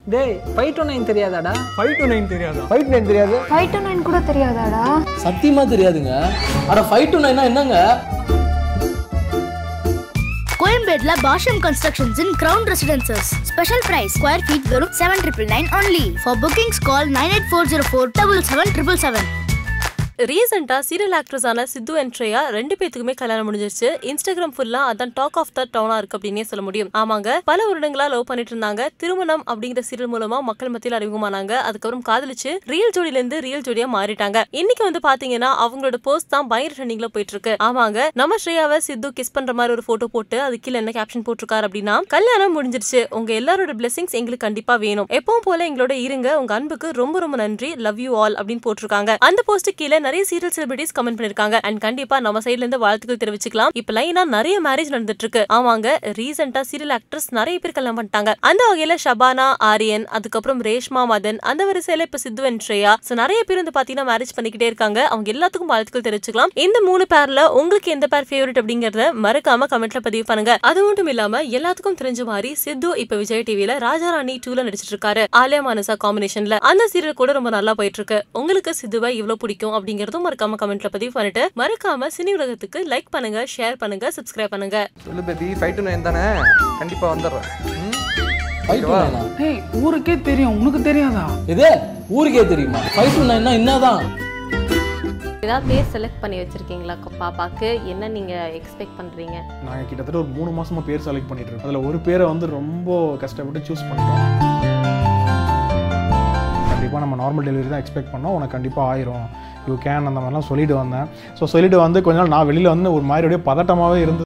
டேய் five to nine தெரியாதாடா five to nine தெரியாதா ஃபைட் நைன் தெரியாது ஃபைவ் டு நைன் கூட தெரியாதாடா சத்தியமா தெரியாதுங்க அட ஃபைவ் டு நைனா என்னங்க கோயம்பேட்ல Bashyam constructions in ground residences special price square feet வெறும் seven triple nine only for bookings call nine eight four zero four double seven triple seven ரீசெண்டா சீரியல் ஆக்ட்ரஸான சித்து அண்ட் ஸ்ரேயா ரெண்டு பேத்துக்குமே கல்யாணம் முடிஞ்சிருச்சு இன்ஸ்டாகிராம் ஃபுல்லா அதான் டாக் ஆஃப் த டவுனா இருக்கு அப்படின்னே சொல்ல முடியும் ஆமாங்க பல வருடங்களா லவ் பண்ணிட்டு இருந்தாங்க திருமணம் அப்படிங்கிற சீரியல் மூலமா மக்கள் மத்தியில் அறிமுகமானாங்க அதுக்கப்புறம் காதலிச்சு ரியல் ஜோடியில இருந்து ரியல் ஜோடியா மாறிட்டாங்க இன்னைக்கு வந்து பாத்தீங்கன்னா அவங்களோட போஸ்ட் தான் பயங்கர ட்ரெண்டிங்ல போயிட்டு இருக்கு ஆமாங்க நம்ம ஸ்ரேயாவை சித்து கிஸ் பண்ற மாதிரி ஒரு போட்டோ போட்டு அது கீழே என்ன கேப்ஷன் போட்டிருக்காரு அப்படின்னா கல்யாணம் முடிஞ்சிருச்சு உங்க எல்லாரோட பிளெஸிங்ஸ் எங்களுக்கு கண்டிப்பா வேணும் எப்பவும் போல எங்களோட இருங்க உங்க அன்புக்கு ரொம்ப ரொம்ப நன்றி லவ் யூ ஆல் அப்படின்னு போட்டிருக்காங்க அந்த போஸ்ட் கீழே நிறைய சீரியல் செலிபிரிட்டிஸ் கமெண்ட் பண்ணிருக்காங்க அண்ட் கண்டிப்பா நம்ம சைடுல இருந்து வாழ்த்துக்கள் தெரிவிச்சுக்கலாம் இப்ப லைனா நிறைய மேரேஜ் நடந்துட்டு இருக்கு ஆமாங்க ரீசெண்டா சீரியல் ஆக்ட்ரஸ் நிறைய பேர் கல்யாணம் பண்ணிட்டாங்க அந்த வகையில ஷபானா ஆரியன் அதுக்கப்புறம் ரேஷ்மா மதன் அந்த வரிசையில இப்ப சித்து அண்ட் ஸ்ரேயா So, நிறைய பேர் வந்து பாத்தீங்கன்னா மேரேஜ் பண்ணிக்கிட்டே இருக்காங்க அவங்க எல்லாத்துக்கும் வாழ்த்துக்கள் தெரிவிச்சுக்கலாம் இந்த மூணு பேர்ல உங்களுக்கு எந்த பேர் ஃபேவரட் அப்படிங்கறத மறக்காம கமெண்ட்ல பதிவு பண்ணுங்க அது மட்டும் இல்லாம எல்லாத்துக்கும் தெரிஞ்ச மாதிரி சித்து இப்ப விஜய் டிவில ராஜாராணி டூல நடிச்சிட்டு இருக்காரு ஆலியா மானசா காம்பினேஷன்ல அந்த சீரியல் கூட ரொம்ப நல்லா போயிட்டு இருக்கு உங்களுக்கு சித்துவை இவ்வளவு பிடிக்கும் அப்படிங்கறதும் மறக்காம கமெண்ட்ல பதிவு பண்ணிட்டு மறக்காம சினி உலகத்துக்கு லைக் பண்ணுங்க ஷேர் பண்ணுங்க சப்ஸ்கிரைப் பண்ணுங்க சொல்லு பேபி ஃபைவ் டு நைன் தானே கண்டிப்பாக வந்துடுறேன் ம் ஃபைவ் டு நைனா ஏய் ஊருக்கே தெரியும் உனக்கு தெரியாதா இது ஊருக்கே தெரியுமா ஃபைவ் டு நைனா என்னதான் ஏதாவது பேர் செலக்ட் பண்ணி வச்சிருக்கீங்களா பாப்பாக்கு என்ன நீங்க எக்ஸ்பெக்ட் பண்றீங்க நாங்கள் கிட்டத்தட்ட ஒரு மூணு மாசமா பேர் செலக்ட் பண்ணிட்டு இருக்கோம் அதில் ஒரு பேரை வந்து ரொம்ப கஷ்டப்பட்டு சூஸ் பண்ணிட்டோம் கண்டிப்பாக நம்ம நார்மல் டெலிவரி தான் எக்ஸ்பெக்ட் பண்ணோம் உனக்கு கண்டிப்பாக ஆயிரும் யூ கேன் அந்த மாதிரிலாம் சொல்லிட்டு வந்தேன் ஸோ சொல்லிட்டு வந்து கொஞ்ச நாள் நான் வெளியில் வந்து ஒரு மாதிரி அப்படியே பதட்டமாகவே இருந்து